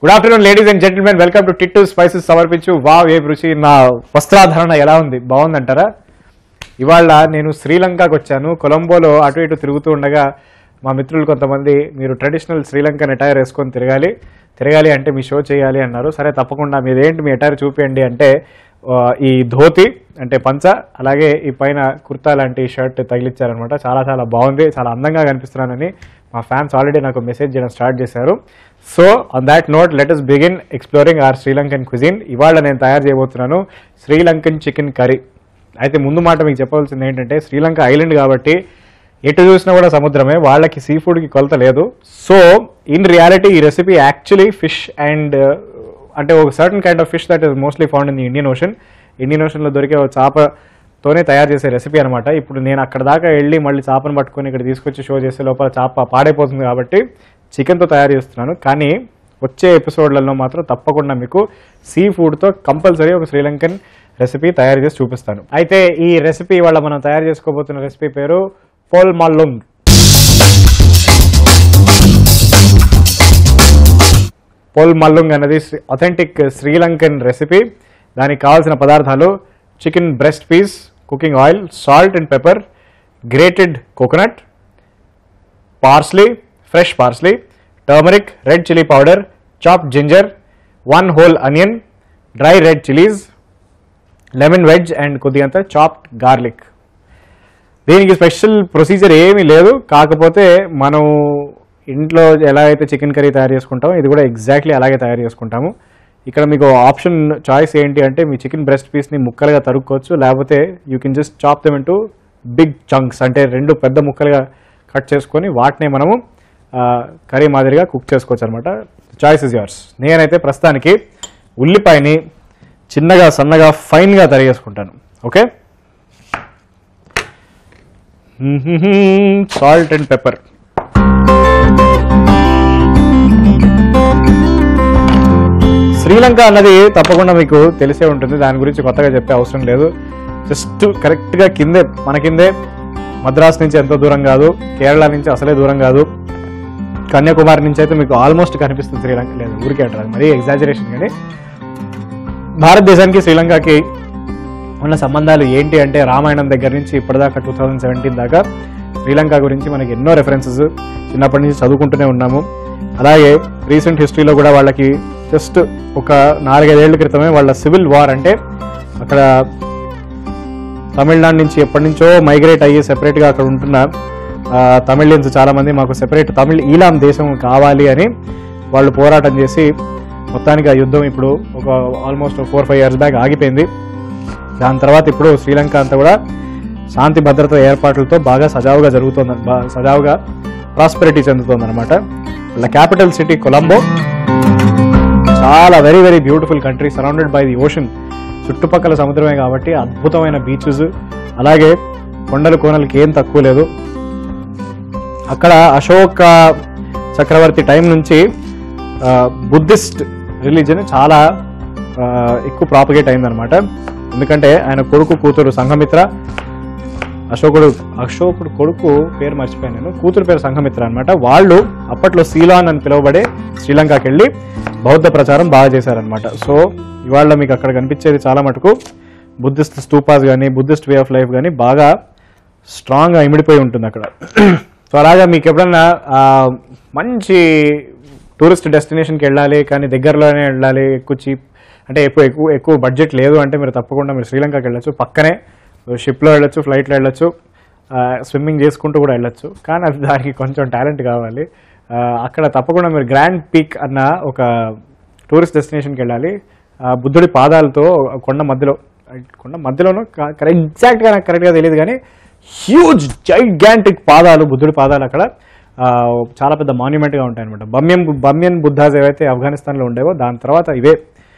Good afternoon ladies and gentlemen welcome to Tittu spices సమర్పించు wow ఏ రుచి నా వస్త్రాధరణ ఎలా ఉంది బాగుందంటారా ఇవాళ నేను శ్రీలంకకు వచ్చాను కొలంబోలో అటు ఇటు తిరుగుతూ ఉండగా మా మిత్రులు కొంతమంది మీరు ట్రెడిషనల్ శ్రీలంకన్ అటైర్ వేసుకొని తిరగాలి తిరగాలి అంటే మీ షో చేయాలి అన్నారు సరే తప్పకుండా మీరేంటి మీ అటైర్ చూపించండి అంటే ఆ, ఈ ధోతి అంటే పంచ అలాగే ఈ పైన కుర్తా లాంటి షర్ట్ తగిలిచ్చారనమాట చాలా చాలా బాగుంది చాలా అందంగా కనిపిస్తున్నానని మా ఫ్యాన్స్ ఆల్రెడీ నాకు మెసేజ్ చేయడం స్టార్ట్ చేశారు so on that note let us begin exploring our Sri Lankan cuisine ఇవాళ నేను తయారు చేయబోతున్నాను శ్రీలంకన్ చికెన్ కర్రీ అయితే ముందు మాట మీకు చెప్పవలసింది ఏంటంటే శ్రీలంక ఐలాండ్ కాబట్టి ఎటు చూసినా కూడా సముద్రమే వాళ్ళకి సీ ఫుడ్కి కొలత లేదు సో ఇన్ రియాలిటీ ఈ రెసిపీ యాక్చువల్లీ ఫిష్ అండ్ అంటే ఒక certain kind of fish that is mostly found in the Indian ocean Indian ఓషన్లో దొరికే ఒక చేపతోనే తయారు చేసే రెసిపీ అనమాట ఇప్పుడు నేను అక్కడ దాకా వెళ్ళి మళ్ళీ చేపను పట్టుకొని ఇక్కడ తీసుకొచ్చి షో చేసే లోపల చేప పాడైపోతుంది కాబట్టి చికెన్తో తయారు చేస్తున్నాను కానీ వచ్చే ఎపిసోడ్లలో మాత్రం తప్పకుండా మీకు సీ ఫుడ్తో కంపల్సరీ ఒక శ్రీలంకన్ రెసిపీ తయారు చేసి చూపిస్తాను అయితే ఈ రెసిపీ ఇవాళ మనం తయారు చేసుకోబోతున్న రెసిపీ పేరు పోల్ మల్లుంగ్ పోల్ మల్లుంగ్ అనేది అథెంటిక్ శ్రీలంకన్ రెసిపీ దానికి కావాల్సిన పదార్థాలు chicken breast piece cooking oil salt and pepper grated coconut parsley fresh parsley turmeric red chilli powder chopped ginger one whole onion dry red chillies lemon wedge and కొద్దిగంత chopped garlic దీనికి special procedure ఏమీ లేదు కాకపోతే మనం ఇంట్లో ఎలా అయితే chicken curry తయారు చేసుకుంటామో ఇది కూడా ఎగ్జాక్ట్లీ అలాగే తయారు చేసుకుంటాము ఇక్కడ మీకు ఆప్షన్ చాయిస్ ఏంటి అంటే మీ చికెన్ బ్రెస్ట్ పీస్ని ముక్కలుగా తరుక్కోవచ్చు లేకపోతే you can just chop them into big chunks అంటే రెండు పెద్ద ముక్కలుగా కట్ చేసుకొని వాటిని మనము కర్రీ మాదిరిగా కుక్ చేసుకోవచ్చు అనమాట చాయిస్ ఇస్ యువర్స్ నేనైతే ప్రస్తుతానికి ఉల్లిపాయని చిన్నగా సన్నగా ఫైన్గా తరిగేసుకుంటాను okay salt and pepper Sri Lanka అన్నది తప్పకుండా మీకు తెలిసే ఉంటుంది దాని గురించి కొత్తగా చెప్పే అవసరం లేదు జస్ట్ కరెక్ట్గా కిందే మన కిందే మద్రాస్ నుంచి ఎంతో దూరం కాదు కేరళ నుంచి అసలే దూరం కాదు కన్యాకుమారి నుంచి అయితే మీకు ఆల్మోస్ట్ కనిపిస్తుంది శ్రీలంక లేదు ఊరికే అంటారు మరీ ఎగ్జాజరేషన్ కానీ భారతదేశానికి శ్రీలంకకి ఉన్న సంబంధాలు ఏంటి అంటే రామాయణం దగ్గర నుంచి ఇప్పటిదాకా టూ థౌజండ్ సెవెంటీన్ దాకా శ్రీలంక గురించి మనకి ఎన్నో రెఫరెన్సెస్ చిన్నప్పటి నుంచి చదువుకుంటూనే ఉన్నాము అలాగే రీసెంట్ హిస్టరీలో కూడా వాళ్ళకి జస్ట్ ఒక నాలుగైదేళ్ల క్రితమే వాళ్ళ సివిల్ వార్ అంటే అక్కడ తమిళనాడు నుంచి ఎప్పటి నుంచో మైగ్రేట్ అయ్యి సెపరేట్గా అక్కడ ఉంటున్న తమిళియన్స్ చాలామంది మాకు సెపరేట్ తమిళ్ ఈలాం దేశం కావాలి అని వాళ్ళు పోరాటం చేసి మొత్తానికి ఆ యుద్ధం ఇప్పుడు ఒక almost four five years back ఆగిపోయింది దాని తర్వాత ఇప్పుడు శ్రీలంక అంతా కూడా శాంతి భద్రత ఏర్పాట్లతో బాగా సజావుగా జరుగుతుంది బా- సజావుగా ప్రాస్పెరిటీ చెందుతుంది అనమాట వాళ్ళ క్యాపిటల్ సిటీ కొలంబో చాలా very very beautiful country surrounded by the ocean చుట్టుపక్కల సముద్రమే కాబట్టి అద్భుతమైన బీచెస్ అలాగే కొండలు కోనలకి ఏం తక్కువ లేదు అక్కడ అశోక చక్రవర్తి టైం నుంచి బుద్ధిస్ట్ రిలీజన్ చాలా ఆ, ఎక్కువ ప్రాపగేట్ అయిందనమాట ఎందుకంటే ఆయన కొడుకు కూతురు సంఘమిత్ర అశోకుడు అశోకుడు కొడుకు పేరు మర్చిపోయాను నేను కూతురు పేరు సంఘమిత్ర అనమాట వాళ్ళు అప్పట్లో సీలాన్ అని పిలువబడే శ్రీలంకకి వెళ్ళి బౌద్ధ ప్రచారం బాగా చేశారనమాట సో ఇవాళ మీకు అక్కడ కనిపించేది చాలా మటుకు బుద్ధిస్ట్ స్తూపాస్ కానీ బుద్ధిస్ట్ వే ఆఫ్ లైఫ్ కానీ బాగా స్ట్రాంగ్గా ఇమిడిపోయి ఉంటుంది అక్కడ సో అలాగా మీకు ఎప్పుడన్నా ఆ, మంచి టూరిస్ట్ డెస్టినేషన్కి వెళ్ళాలి కానీ దగ్గరలోనే వెళ్ళాలి ఎక్కువ చీప్ అంటే ఎక్కువ ఎక్కువ ఎక్కువ బడ్జెట్ లేదు అంటే మీరు తప్పకుండా మీరు శ్రీలంకకి వెళ్ళొచ్చు పక్కనే షిప్లో వెళ్ళొచ్చు ఫ్లైట్లో వెళ్ళొచ్చు స్విమ్మింగ్ చేసుకుంటూ కూడా వెళ్ళొచ్చు కానీ అది దానికి కొంచెం టాలెంట్ కావాలి ఆ, అక్కడ తప్పకుండా మీరు గ్రాండ్ పీక్ అన్న ఒక టూరిస్ట్ డెస్టినేషన్కి వెళ్ళాలి ఆ, బుద్ధుడి పాదాలతో కొండ మధ్యలో కొండ మధ్యలోనూ ఎగ్జాక్ట్గా నాకు కరెక్ట్గా తెలియదు కానీ హ్యూజ్ జైగాంటిక్ పాదాలు బుద్ధుడి పాదాలు అక్కడ ఆ, చాలా పెద్ద మాన్యుమెంట్గా ఉంటాయి అనమాట బమ్యం బమ్యన్ బుద్ధాస్ ఏవైతే ఆఫ్ఘనిస్తాన్లో ఉండేవో దాని తర్వాత ఇవే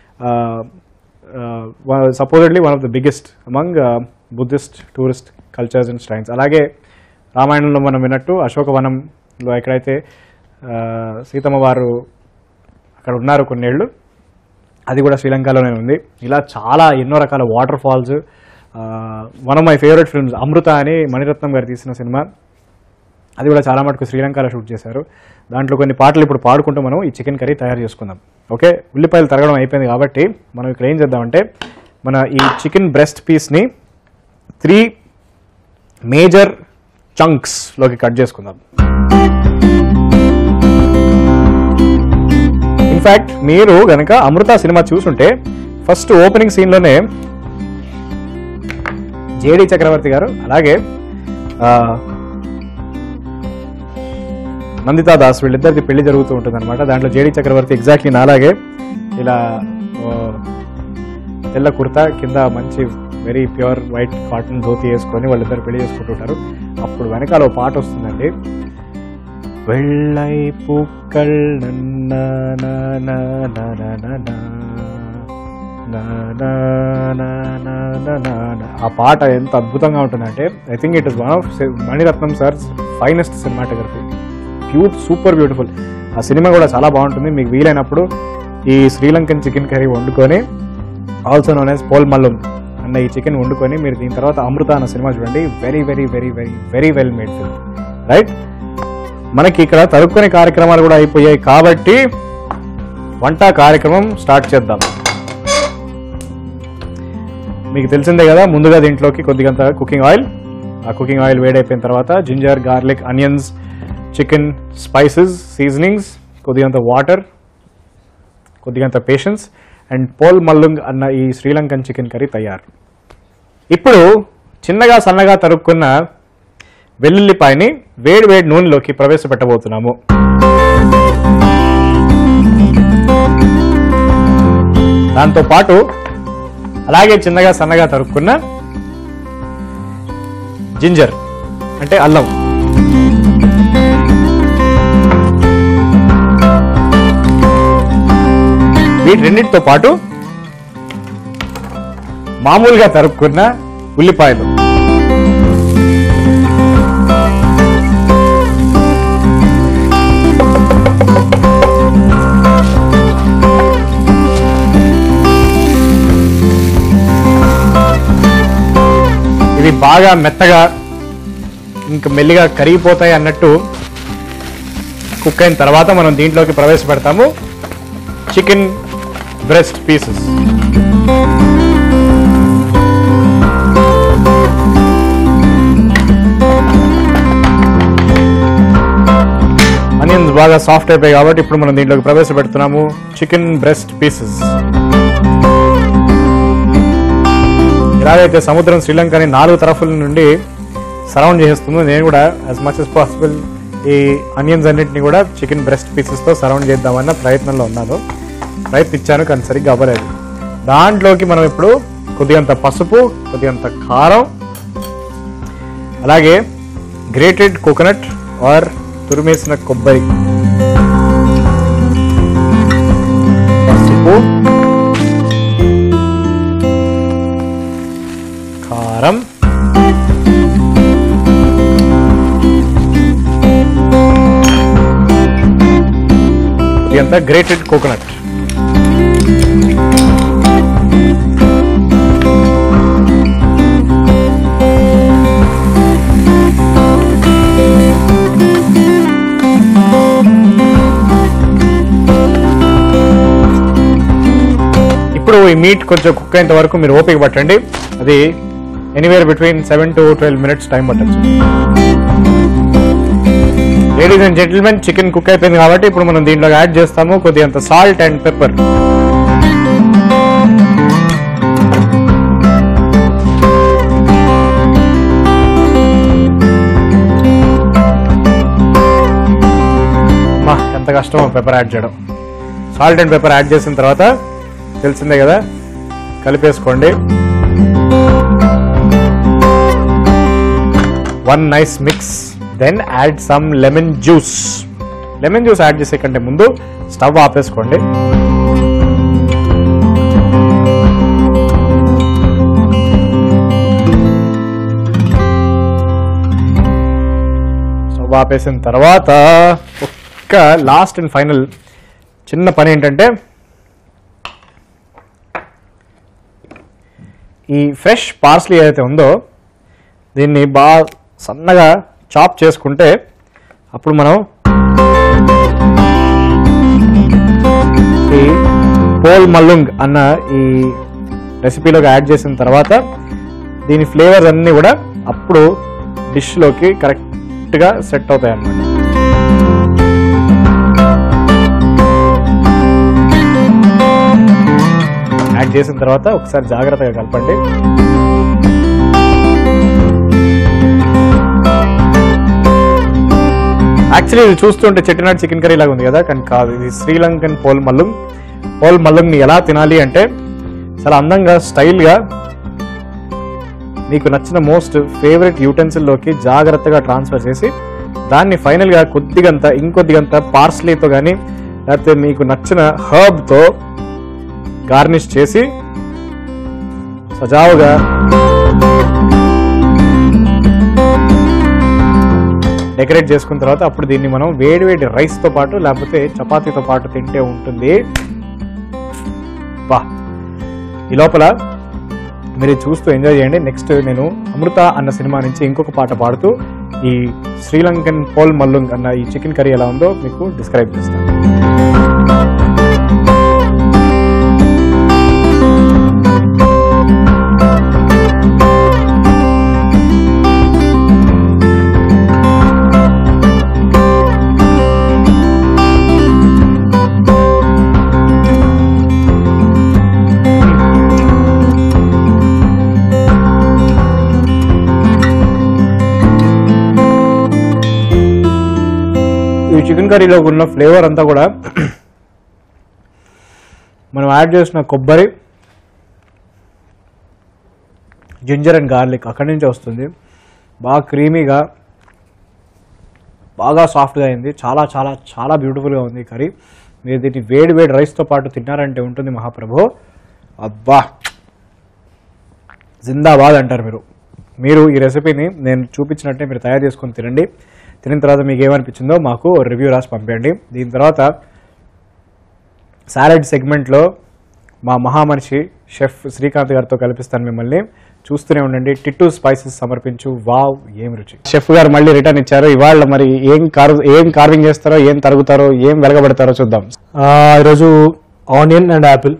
supposedly one of the biggest among Buddhist tourist cultures and shrines అలాగే రామాయణంలో మనం విన్నట్టు అశోకవనంలో ఎక్కడైతే ఆ, సీతమ్మ వారు అక్కడ ఉన్నారు కొన్నేళ్ళు అది కూడా శ్రీలంకలోనే ఉంది ఇలా చాలా ఎన్నో రకాల water falls one of my favourite films Amrutha అని మణిరత్నం గారు తీసిన సినిమా అది కూడా చాలా మటుకు శ్రీలంకలో షూట్ చేశారు దాంట్లో కొన్ని పాటలు ఇప్పుడు పాడుకుంటూ మనం ఈ చికెన్ కర్రీ తయారు చేసుకుందాం ఓకే ఉల్లిపాయలు తరగడం అయిపోయింది కాబట్టి మనం ఇక్కడ ఏం చేద్దామంటే మన ఈ చికెన్ బ్రెస్ట్ పీస్ని త్రీ మేజర్ చంక్స్లోకి కట్ చేసుకుందాం ఇన్ఫ్యాక్ట్ మీరు గనక అమృత సినిమా చూసుంటే ఫస్ట్ ఓపెనింగ్ సీన్లోనే జేడి చక్రవర్తి గారు అలాగే ఆ, నందితా దాస్ వీళ్ళిద్దరికి పెళ్లి జరుగుతూ ఉంటుంది అనమాట దాంట్లో జేడి చక్రవర్తి ఎగ్జాక్ట్లీ నాలాగే ఇలా ఓ, తెల్ల కుర్తా కింద మంచి very pure white cotton dhoti వేసుకొని వాళ్ళిద్దరు పెళ్లి చేసుకుంటుంటారు అప్పుడు వెనకాల ఓ పాట వస్తుందండి வெள்ளை பூக்கள் நன்ன ந ந ந ந ந ந. న న న న న న న. ఆ పాట ఎంత అద్భుతంగా ఉంటుందంటే I think it is one of Mani Ratnam sir finest cinematography pure super beautiful ఆ సినిమా కూడా చాలా బాగుంటుంది మీకు వీలైనప్పుడు ఈ శ్రీలంకన్ చికెన్ కర్రీ వండుకొని also known as pol mallum అన్న ఈ చికెన్ వండుకొని మీరు దీని తర్వాత అమృత అన్న సినిమా చూడండి very very very very very well made film right మనకి ఇక్కడ తరుక్కునే కార్యక్రమాలు కూడా అయిపోయాయి కాబట్టి వంట కార్యక్రమం స్టార్ట్ చేద్దాం మీకు తెలిసిందే కదా ముందుగా దీంట్లోకి కొద్దిగంత కుకింగ్ ఆయిల్ ఆ కుకింగ్ ఆయిల్ వేడైపోయిన తర్వాత ginger garlic onions chicken spices seasonings కొద్దిగంత వాటర్ కొద్దిగంత పేషెన్స్ అండ్ పోల్ మల్లుంగ్ అన్న ఈ శ్రీలంకన్ చికెన్ కర్రీ తయారు ఇప్పుడు చిన్నగా సన్నగా తరుక్కున్న వెల్లుల్లిపాయని వేడి వేడి నూనెలోకి ప్రవేశపెట్టబోతున్నాము దాంతో పాటు అలాగే చిన్నగా సన్నగా తరుక్కున్న జింజర్ అంటే అల్లం వీటి రెండింటితో పాటు మామూలుగా తరుక్కున్న ఉల్లిపాయలు ఇవి బాగా మెత్తగా ఇంకా మెల్లిగా కరిగిపోతాయి అన్నట్టు కుక్ అయిన తర్వాత మనం దీంట్లోకి ప్రవేశపెడతాము చికెన్ బ్రెస్ట్ పీసెస్ అనియన్స్ బాగా సాఫ్ట్ అయిపోయాయి కాబట్టి ఇప్పుడు మనం దీంట్లోకి ప్రవేశపెడుతున్నాము చికెన్ బ్రెస్ట్ పీసెస్ ఎలాగైతే సముద్రం శ్రీలంకని నాలుగు తరఫుల నుండి సరౌండ్ చేస్తుందో నేను కూడా యాజ్ మచ్ as పాసిబుల్ ఈ అనియన్స్ అన్నింటినీ కూడా చికెన్ బ్రెస్ట్ పీసెస్తో సరౌండ్ చేద్దామన్న ప్రయత్నంలో ఉన్నాను ప్రయత్నించాను కానీ సరిగ్గా అవ్వలేదు దాంట్లోకి మనం ఇప్పుడు కొద్దిగంత పసుపు కొద్దిగంత కారం అలాగే గ్రేటెడ్ కోకోనట్ ఆర్ తురిమేసిన కొబ్బరి పసుపు కారం ఇదంతా గ్రేటెడ్ కోకోనట్ ఇప్పుడు ఈ మీట్ కొంచెం కుక్ అయ్యేంత వరకు మీరు ఓపిక పట్టండి అది anywhere between seven to twelve minutes time పట్టచ్చు ladies and gentlemen chicken cook అయిపోయింది కాబట్టి ఇప్పుడు మనం దీంట్లో యాడ్ చేస్తాము కొద్దిగంత సాల్ట్ అండ్ పెప్పర్ మా ఎంత కష్టమో పెప్పర్ యాడ్ చేయడం సాల్ట్ అండ్ పెప్పర్ యాడ్ చేసిన తర్వాత తెలిసిందే కదా కలిపేసుకోండి one nice mix then add some lemon juice lemon juice add చేసే కంటే ముందు స్టవ్ ఆపేసుకోండి స్టవ్ ఆపేసిన తర్వాత ఒక్క లాస్ట్ అండ్ ఫైనల్ చిన్న పని ఏంటంటే ఈ ఫ్రెష్ పార్స్లీ ఏదైతే ఉందో దీన్ని బాగా సన్నగా చాప్ చేసుకుంటే అప్పుడు మనం ఈ పోల్ మల్లుంగ్ అన్న ఈ రెసిపీలోకి యాడ్ చేసిన తర్వాత దీని ఫ్లేవర్స్ అన్నీ కూడా అప్పుడు డిష్లోకి కరెక్ట్గా సెట్ అవుతాయి అన్నమాట యాడ్ చేసిన తర్వాత ఒకసారి జాగ్రత్తగా కలపండి యాక్చువల్లీ ఇది చూస్తుంటే చెట్టినాడు చికెన్ కర్రీ లాగా ఉంది కదా కానీ కాదు ఇది శ్రీలంకన్ పోల్ మల్లుంగ్ పోల్ మల్లుంగ్ని ఎలా తినాలి అంటే చాలా అందంగా స్టైల్గా మీకు నచ్చిన మోస్ట్ ఫేవరెట్ యూటెన్సిల్లోకి జాగ్రత్తగా ట్రాన్స్ఫర్ చేసి దాన్ని ఫైనల్గా కొద్దిగంత ఇంకొద్దిగంత పార్స్లీతో కానీ లేకపోతే మీకు నచ్చిన హర్బ్తో గార్నిష్ చేసి సజావుగా డెకరేట్ చేసుకున్న తర్వాత అప్పుడు దీన్ని మనం వేడి వేడి రైస్తో పాటు లేకపోతే చపాతీతో పాటు తింటే ఉంటుంది బా ఈ లోపల మీరు ఇది చూస్తూ ఎంజాయ్ చేయండి నెక్స్ట్ నేను అమృత అన్న సినిమా నుంచి ఇంకొక పాట పాడుతూ ఈ శ్రీలంకన్ పోల్ మల్లుంగ్ అన్న ఈ చికెన్ కర్రీ ఎలా ఉందో మీకు డిస్క్రైబ్ చేస్తాను ఈ చికెన్ కర్రీలో ఉన్న ఫ్లేవర్ అంతా కూడా మనం యాడ్ చేసిన కొబ్బరి జింజర్ అండ్ గార్లిక్ అక్కడి నుంచి వస్తుంది బాగా క్రీమీగా బాగా సాఫ్ట్గా అయింది చాలా చాలా చాలా బ్యూటిఫుల్గా ఉంది ఈ కర్రీ మీరు దీన్ని వేడి వేడి రైస్తో పాటు తిన్నారంటే ఉంటుంది మహాప్రభు అబ్బా జిందాబాద్ అంటారు మీరు మీరు ఈ రెసిపీని నేను చూపించినట్టే మీరు తయారు చేసుకొని తినండి తినిన తర్వాత మీకు ఏమనిపించిందో మాకు రివ్యూ రాసి పంపండి దీని తర్వాత సాలడ్ సెగ్మెంట్లో మా మహామనిషి షెఫ్ శ్రీకాంత్ గారితో కల్పిస్తాను మిమ్మల్ని చూస్తూనే ఉండండి టిట్టు స్పైసెస్ సమర్పించు వావ్ ఏం రుచి షెఫ్ గారు మళ్ళీ రిటర్న్ ఇచ్చారు ఇవాళ మరి ఏం కార్ ఏం కార్వింగ్ చేస్తారో ఏం తరుగుతారో ఏం వెలగబెడతారో చూద్దాం ఆ, ఈరోజు onion and apple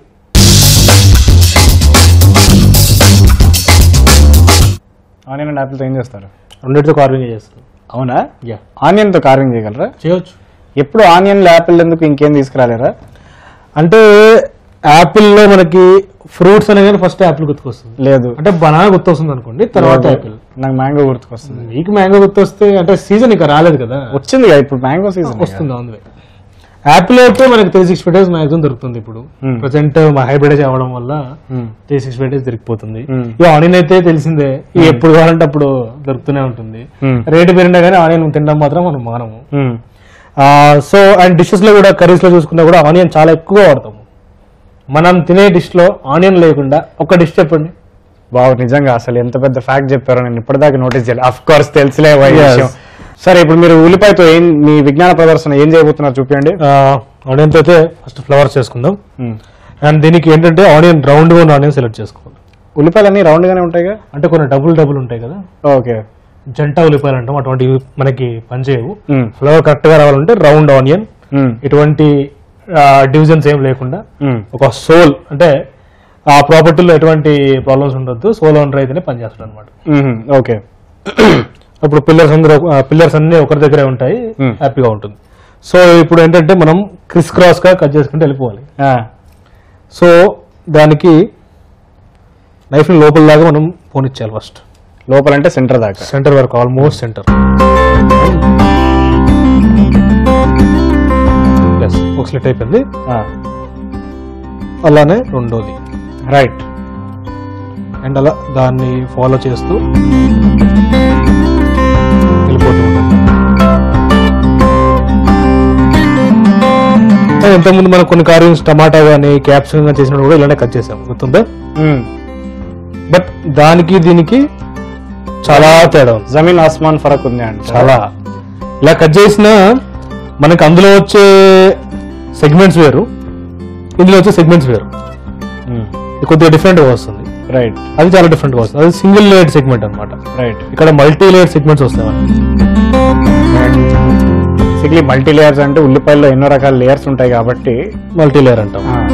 onion and యాపిల్తో ఏం చేస్తారు రెండింటితో కార్వింగ్ చేస్తాం అవునా యా ఆనియన్తో కార్వింగ్ చేయగలరా చేయొచ్చు ఎప్పుడు ఆనియన్ యాపిల్ ఎందుకు ఇంకేం తీసుకురాలేరా అంటే యాపిల్లో మనకి ఫ్రూట్స్ అనేది ఫస్ట్ యాపిల్ గుర్తుకొస్తుంది లేదు అంటే బనానా గుర్తొస్తుంది అనుకోండి తర్వాత యాపిల్ నాకు మ్యాంగో గుర్తుకొస్తుంది మీకు మ్యాంగో గుర్తొస్తే అంటే సీజన్ ఇంకా రాలేదు కదా వచ్చింది కదా ఇప్పుడు మ్యాంగో సీజన్ వస్తుంది ఆన్ యాపిల్ అయితే మనకి త్రీ సిక్స్టీ డేస్ మాక్సిమం దొరుకుతుంది ఇప్పుడు Hmm. ప్రజెంట్ హైబ్రిడైజ్ అవ్వడం వల్ల త్రీ సిక్స్టీ డేస్ దొరికిపోతుంది Hmm. ఈ ఆనియన్ అయితే తెలిసిందే ఈ ఎప్పుడు కావాలంటే అప్పుడు దొరుకుతూనే ఉంటుంది రేటు పెరిగినా కానీ ఆనియన్ తినడం మాత్రం మనం మానము సో అండ్ డిషెస్ లో కూడా కర్రీస్ లో చూసుకున్నా కూడా ఆనియన్ చాలా ఎక్కువ వాడతాము మనం తినే డిష్ లో ఆనియన్ లేకుండా ఒక డిష్ చెప్పండి బావు నిజంగా అసలు ఎంత పెద్ద ఫ్యాక్ట్ చెప్పారో నేను ఇప్పటిదాకా నోటీస్ చేయాలి అఫ్ కోర్స్ తెలుసులే ఈ Yes. విషయం సరే ఇప్పుడు మీరు ఉల్లిపాయతో ఏం మీ విజ్ఞాన ప్రదర్శన ఏం చేయబోతున్నారు చూపించండి ఆనియన్ తో అయితే ఫస్ట్ ఫ్లవర్స్ చేసుకుందాం అండ్ దీనికి ఏంటంటే ఆనియన్ రౌండ్ గా ఉన్న ఆనియన్ సెలెక్ట్ చేసుకోవాలి ఉల్లిపాయలు అన్ని రౌండ్ గానే ఉంటాయిగా అంటే కొన్ని డబుల్ డబుల్ ఉంటాయి కదా ఓకే జంట ఉల్లిపాయలు అంటాం అటువంటి మనకి పనిచేయవు ఫ్లవర్ కరెక్ట్ గా రావాలంటే రౌండ్ ఆనియన్ ఎటువంటి డివిజన్స్ ఏం లేకుండా ఒక సోల్ అంటే ఆ ప్రాపర్టీలో ఎటువంటి ప్రాబ్లమ్స్ ఉండొద్దు సోల్ ఓనర్ అయితేనే పనిచేస్తాడు అనమాట ఓకే ఇప్పుడు పిల్లర్స్ అందరూ పిల్లర్స్ అన్ని ఒకరి దగ్గరే ఉంటాయి Hmm. హ్యాపీగా ఉంటుంది సో ఇప్పుడు ఏంటంటే మనం క్రిస్ క్రాస్ గా కట్ చేసుకుంటూ వెళ్ళిపోవాలి సో దానికి నైఫ్ ని లోపల దాకా మనం పోనిచ్చేయాలి ఫస్ట్ లోపలంటే సెంటర్ దాకా సెంటర్ వరకు ఆల్మోస్ట్ సెంటర్ ప్లస్ ఒక స్లిట్ అయిపోయింది అలానే రెండోది రైట్ అండ్ అలా దాన్ని ఫాలో చేస్తూ వెళ్ళిపోతూ ఉంటాం ఇంతకుముందు మనం కొన్ని కార్వింగ్స్ టమాటా కానీ క్యాప్సికమ్ కానీ చేసినప్పుడు కూడా ఇలానే కట్ చేసాం గుర్తుందా బట్ దానికి దీనికి చాలా తేడా ఉంది జమీన్ ఆస్మాన్ ఫరక్ ఉంది అంట చాలా ఇలా కట్ చేసిన మనకి అందులో వచ్చే సెగ్మెంట్స్ వేరు ఇందులో వచ్చే సెగ్మెంట్స్ వేరు ఇది కొద్దిగా డిఫరెంట్గా వస్తుంది రైట్ అది చాలా డిఫరెంట్గా వస్తుంది అది సింగిల్ లేయర్ సెగ్మెంట్ అన్నమాట రైట్ ఇక్కడ మల్టీ లేయర్ సెగ్మెంట్స్ వస్తాయి మనకి బేసిక్లీ మల్టీ లేయర్స్ అంటే ఉల్లిపాయల్లో ఎన్నో రకాల లేయర్స్ ఉంటాయి కాబట్టి మల్టీ లేయర్ అంటాం ఆ,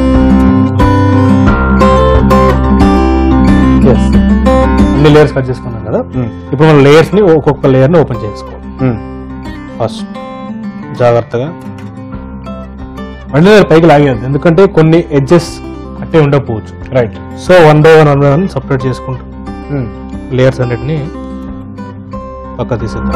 ఎస్ అన్ని లేయర్స్ కట్ చేసుకున్నాం కదా ఉమ్, ఇప్పుడు మనం లేయర్స్ ని ఒక్కొక్క లేయర్ ని ఓపెన్ చేసుకోవాలి ఉమ్, ఫస్ట్ జాగ్రత్తగా మళ్ళీ లేయర్ పైకి లాగేది ఎందుకంటే కొన్ని ఎడ్జెస్ అట్టే ఉండకపోవచ్చు right so one by one one by one separate చేసుకుంటూ ఉమ్, లేయర్స్ అన్నిటిని పక్క తీసేద్దాం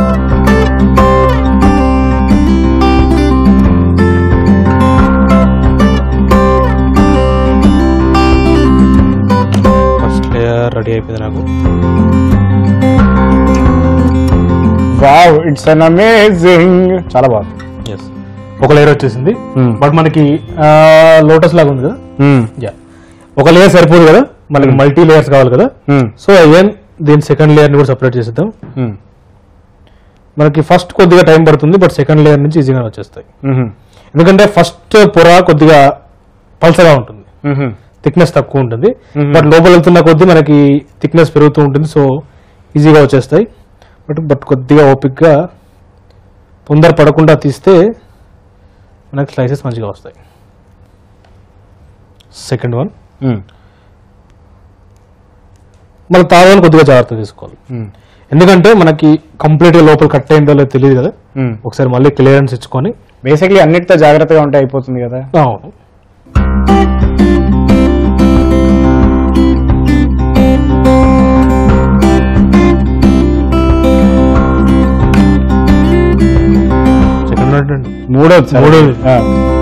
ఫస్ట్ లేయర్ రెడీ అయిపోయింది నాకు వావ్ ఇట్స్ అన్ అమేజింగ్ చాలా బాగుంది ఎస్ ఒక లేయర్ వచ్చేసింది Hmm. బట్ మనకి లోటస్ లాగా ఉంది కదా ఉమ్, యా ఒక లేయర్ సరిపోదు కదా మనకి మల్టీ లేయర్స్ కావాలి కదా ఉమ్, సో అగైన్ దీని సెకండ్ లేయర్ని కూడా సపరేట్ చేసేద్దాం ఉమ్, మనకి ఫస్ట్ కొద్దిగా టైం పడుతుంది బట్ సెకండ్ లేయర్ నుంచి ఈజీగా వచ్చేస్తాయి ఉమ్, ఎందుకంటే ఫస్ట్ పొర కొద్దిగా పల్సగా ఉంటుంది ఉమ్, థిక్నెస్ తక్కువ ఉంటుంది Mhm. బట్ లోపల వెళ్తున్న కొద్దీ మనకి థిక్నెస్ పెరుగుతూ ఉంటుంది సో ఈజీగా వచ్చేస్తాయి బట్ బట్ కొద్దిగా ఓపిక్గా తొందర పడకుండా తీస్తే మనకి స్లైసెస్ మంచిగా వస్తాయి సెకండ్ వన్ ఉమ్, మన తాగాలని కొద్దిగా జాగ్రత్త తీసుకోవాలి ఉమ్, ఎందుకంటే మనకి కంప్లీట్గా లోపల కట్ అయిందో లేదో తెలియదు కదా ఉమ్. ఒకసారి మళ్ళీ క్లియరెన్స్ ఇచ్చుకొని బేసిక్లీ అన్నిటితో జాగ్రత్తగా ఉంటే అయిపోతుంది కదా అవును సెకండ్ అండి మూడోది సార్. మూడోది. ఆ,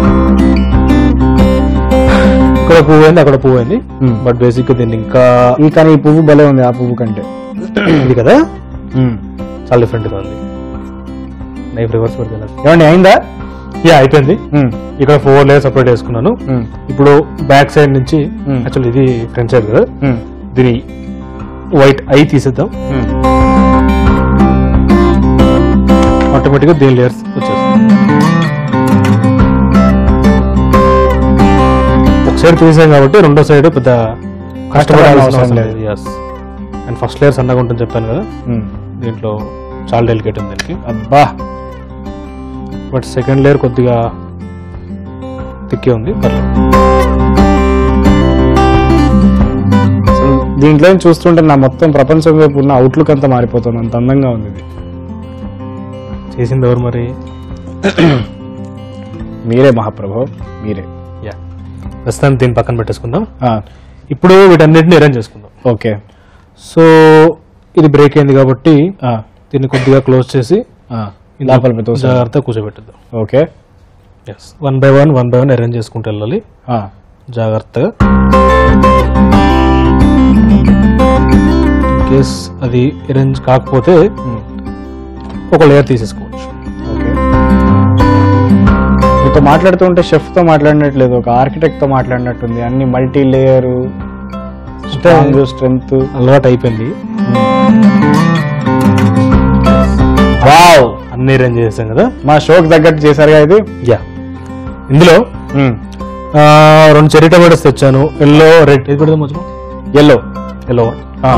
ఇక్కడ పువ్వు అయింది అక్కడ పువ్వు అయింది Hmm. బట్ బేసిక్ దీన్ని ఇంకా ఈ కానీ ఈ పువ్వు భలే ఉంది ఆ పువ్వు కంటే ఇది కదా ఉమ్. చాలా డిఫరెంట్ గా ఉంది నైఫ్ రివర్స్ పెడుతున్నా ఏమండి అయిందా యా అయిపోయింది ఉమ్, ఇక్కడ ఫోర్ లేయర్ సపరేట్ చేసుకున్నాను ఉమ్, ఇప్పుడు బ్యాక్ సైడ్ నుంచి Hmm. యాక్చువల్ ఇది ఫ్రంట్ సైడ్ కదా ఉమ్, దీని వైట్ ఐ తీసేద్దాం ఉమ్. ఆటోమేటిక్గా దీని లేయర్స్ వచ్చేస్తాయి ఒక సైడ్ తీసాం కాబట్టి రెండో సైడ్ పెద్ద కష్టపడాల్సిన అవసరం అవసరం లేదు. లేదు ఎస్ అండ్ ఫస్ట్ లేయర్ సన్నగా ఉంటుందని చెప్పాను కదా ఉమ్. దీంట్లో చాలా డెలికేట్ ఉంది దీనికి అబ్బా బట్ సెకండ్ లేయర్ కొద్దిగా తిక్కే ఉంది పర్లేదు అసలు దీంట్లో నుంచి చూస్తుంటే నా మొత్తం ప్రపంచం వైపు ఉన్న అవుట్లుక్ అంతా మారిపోతుంది అంత అందంగా ఉంది ఇది చేసింది ఎవరు మరి మీరే మహాప్రభు మీరే యా ప్రస్తుతానికి దీన్ని పక్కన పెట్టేసుకుందాం ఆ, ఇప్పుడు వీటన్నిటిని అరేంజ్ చేసుకుందాం ఓకే సో ఇది బ్రేక్ అయింది కాబట్టి ఆ, దీన్ని కొద్దిగా క్లోజ్ చేసి ఆ, లోపల పెట్టు జాగ్రత్త కూర్చోబెట్టుద్దాం okay yes one by one one by one arrange చేసుకుంటూ వెళ్ళాలి ఆ, జాగ్రత్తగా కేస్ అది అరేంజ్ కాకపోతే ఉమ్, ఒక లేయర్ తీసేసుకోవచ్చు ఓకే మీతో మాట్లాడుతూ ఉంటే chef తో మాట్లాడినట్లేదు ఒక architect తో మాట్లాడినట్టుంది అన్ని మల్టీ లేయర్ స్ట్రాంగ్ స్ట్రెంగ్త్ అలవాటు అయిపోయింది వావ్ అన్ని అరేంజ్ చేసాం కదా మా షోకి తగ్గట్టు చేశారుగా ఇది యా ఇందులో ఉమ్, ఆ, రెండు చెర్రీ టమాటోస్ తెచ్చాను ఎల్లో రెడ్ ఇది పెడదాం మధ్యలో ఎల్లో ఎల్లో ఆ.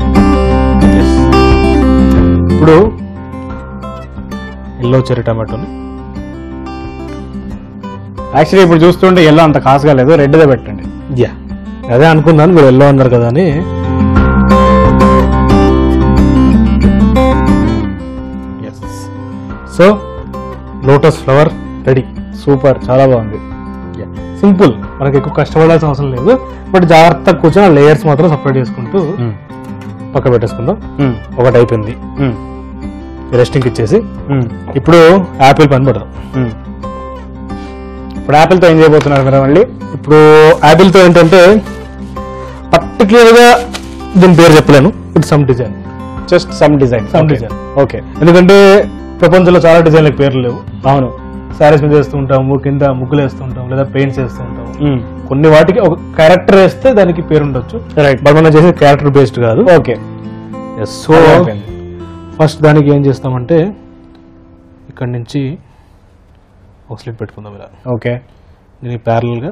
ఇప్పుడు ఎల్లో చెర్రీ టమాటోని యాక్చువల్లీ ఇప్పుడు చూస్తుంటే ఎల్లో అంత కాసుగా లేదు రెడ్దే పెట్టండి యా అదే అనుకున్నాను మీరు ఎల్లో అన్నారు కదా అని so lotus flower ready super చాలా బాగుంది సింపుల్ మనకి ఎక్కువ కష్టపడాల్సిన అవసరం లేదు బట్ జాగ్రత్తగా కూర్చొని లేయర్స్ మాత్రం సపరేట్ చేసుకుంటూ ఉమ్, పక్క పెట్టేసుకుందాం ఉమ్, ఒకటి అయిపోయింది ఉమ్, రెస్టింగ్ ఇచ్చేసి ఉమ్, ఇప్పుడు యాపిల్ పని పెడదాం ఉమ్. ఇప్పుడు యాపిల్తో ఏం చేయబోతున్నారు మీరు మళ్ళీ ఇప్పుడు యాపిల్తో ఏంటంటే పర్టికులర్గా దీని పేరు చెప్పలేను it's some design just some design Some design. Okay ఎందుకంటే ప్రపంచంలో చాలా డిజైన్లకు పేర్లు లేవు అవును శారీస్ మీద వేస్తూ ఉంటాము కింద ముగ్గులు వేస్తూ ఉంటాం లేదా పెయింట్స్ వేస్తూ ఉంటాం ఉమ్, కొన్ని వాటికి ఒక క్యారెక్టర్ వేస్తే దానికి పేరు ఉండొచ్చు రైట్ బట్ మనం చేసే క్యారెక్టర్ బేస్డ్ కాదు ఓకే సో ఫస్ట్ దానికి ఏం చేస్తామంటే ఇక్కడ నుంచి ఒక స్లిప్ పెట్టుకుందాం ఇలా ఓకే దీనికి ప్యారల్గా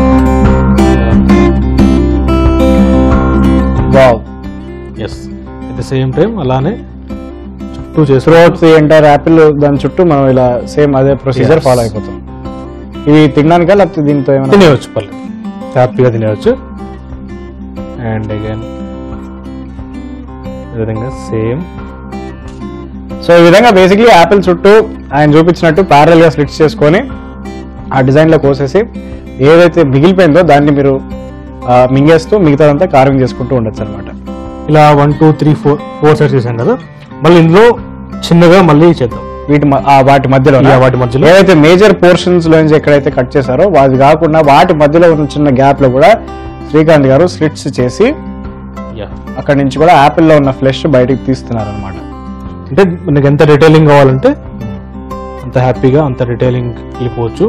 wow yes the same time అలానే చుట్టూ చేసుకో త్రూఅవుట్ ది ఎంటైర్ యాపిల్ దాని చుట్టూ మనం ఇలా సేమ్ అదే ప్రొసీజర్ Yes. ఫాలో అయిపోతాం ఇది తినడానికా లేకపోతే దీంతో ఏమైనా తినేయచ్చు పర్లేదు హ్యాపీగా తినేయచ్చు అండ్ అగైన్ విధంగా సేమ్ సో ఈ విధంగా బేసిక్లీ యాపిల్ చుట్టూ ఆయన చూపించినట్టు ప్యారల్ గా స్లిట్స్ చేసుకొని ఆ డిజైన్ లో కోసేసి ఏదైతే మిగిలిపోయిందో దాన్ని మీరు ఆ, మింగేస్తూ మిగతాదంతా కార్వింగ్ చేసుకుంటూ ఉండొచ్చు అనమాట ఇలా one two three four four sides చేసాం కదా మళ్ళీ ఇందులో చిన్నగా మళ్ళీ చేద్దాం వీటి మ- ఆ వాటి మధ్యలో Yeah, వాటి మధ్యలో. ఏదైతే మేజర్ పోర్షన్స్ లోంచి ఎక్కడైతే కట్ చేశారో అది కాకుండా వాటి మధ్యలో ఉన్న చిన్న గ్యాప్ లో కూడా శ్రీకాంత్ గారు స్లిట్స్ చేసి యా అక్కడ నుంచి కూడా యాపిల్ లో ఉన్న ఫ్లెష్ బయటికి తీస్తున్నారు అనమాట అంటే మనకి ఎంత రిటైలింగ్ కావాలంటే అంత హ్యాపీగా అంత రిటైలింగ్ వెళ్ళిపోవచ్చు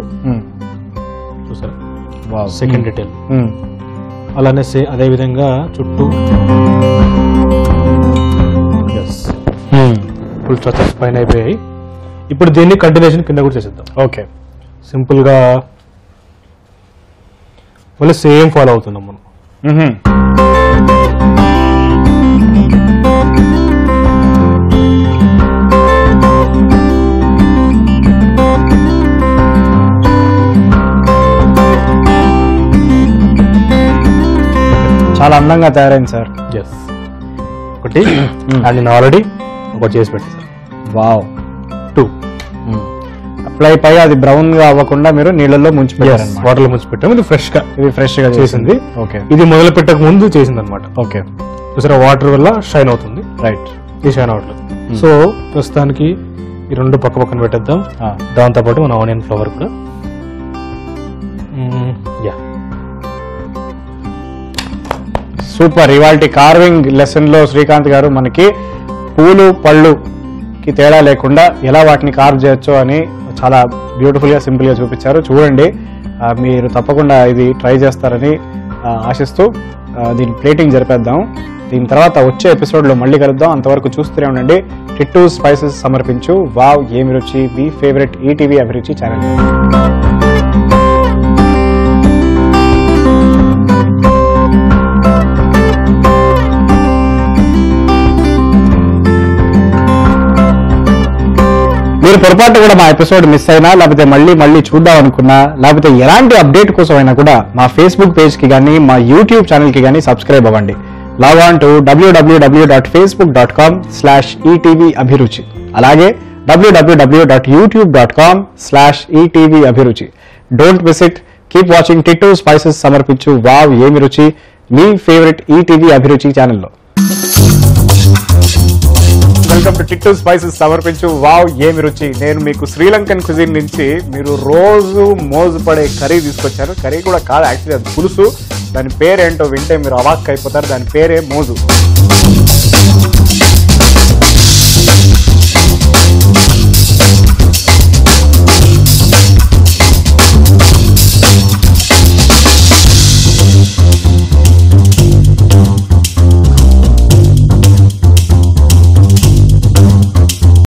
చూసారా సెకండ్ రిటైల్ అలానే సే అదే విధంగా చుట్టూ ఫుల్ స్ట్రక్చర్స్ పైన అయిపోయాయి ఇప్పుడు దీన్ని కంటిన్యూషన్ కింద కూడా చేసేద్దాం ఓకే సింపుల్గా మళ్ళీ సేమ్ ఫాలో అవుతున్నాం మనం చాలా అందంగా తయారైంది సార్ ఎస్ ఒకటి అండ్ నేను ఆల్రెడీ ఒకటి చేసి పెట్టేసాను వావ్ టూ అప్లై పై అది బ్రౌన్ గా అవ్వకుండా మీరు నీళ్ళల్లో ముంచి పెట్టారన్నమాట వాటర్లో ముంచి పెట్టాము ఇది ఫ్రెష్ గా ఇది ఫ్రెష్ గా చేసింది ఓకే ఇది మొదలు పెట్టక ముందు చేసింది అనమాట ఓకే చూసారా వాటర్ వల్ల షైన్ అవుతుంది రైట్ ఇది షైన్ అవ్వట్లేదు సో ప్రస్తుతానికి ఈ రెండు పక్క పక్కన పెట్టేద్దాం దాంతో పాటు మన ఆనియన్ ఫ్లవర్ కూడా యా సూపర్ ఇవాళ కార్వింగ్ లెసన్ లో శ్రీకాంత్ గారు మనకి పూలు పళ్ళుకి తేడా లేకుండా ఎలా వాటిని కార్వ్ చేయొచ్చో అని చాలా బ్యూటిఫుల్ గా సింపుల్ గా చూపించారు చూడండి ఆ, మీరు తప్పకుండా ఇది ట్రై చేస్తారని ఆ, ఆశిస్తూ ఆ, దీని ప్లేటింగ్ జరిపేద్దాం దీని తర్వాత వచ్చే ఎపిసోడ్ లో మళ్ళీ కలుద్దాం అంతవరకు చూస్తూనే ఉండండి టిట్టు స్పైసెస్ సమర్పించు వావ్ ఏమి రుచి మీ ఫేవరెట్ ఈటీవీ అభిరుచి ఛానల్ మీరు పొరపాటు కూడా మా ఎపిసోడ్ మిస్ అయినా లేకపోతే మళ్ళీ మళ్ళీ చూద్దాం అనుకున్నా లేకపోతే ఎలాంటి అప్డేట్ కోసం అయినా కూడా మా ఫేస్బుక్ పేజ్ కి కానీ మా యూట్యూబ్ ఛానల్ కి కానీ సబ్స్క్రైబ్ అవ్వండి లాగ్ ఆన్ టు డబ్ల్యూడబ్ల్యూడబ్ల్యూ dot Facebook dot com slash ETV Abhiruchi అలాగే డబ్ల్యూడబ్ల్యూడబ్ల్యూ dot YouTube dot com slash ETV Abhiruchi don't miss it keep watching Tittu spices సమర్పించు వావ్ ఏమి రుచి మీ ఫేవరెట్ ఈటీవీ అభిరుచి ఛానల్లో వెల్కమ్ టు టిక్టూ స్పైసెస్ సమర్పించు వావ్ ఏమి రుచి నేను మీకు శ్రీలంకన్ కుజిన్ నుంచి మీరు రోజు మోజు పడే కర్రీ తీసుకొచ్చాను కర్రీ కూడా కాదు యాక్చువల్లీ అది పులుసు దాని పేరేంటో వింటే మీరు అవాక్ అయిపోతారు దాని పేరే మోజు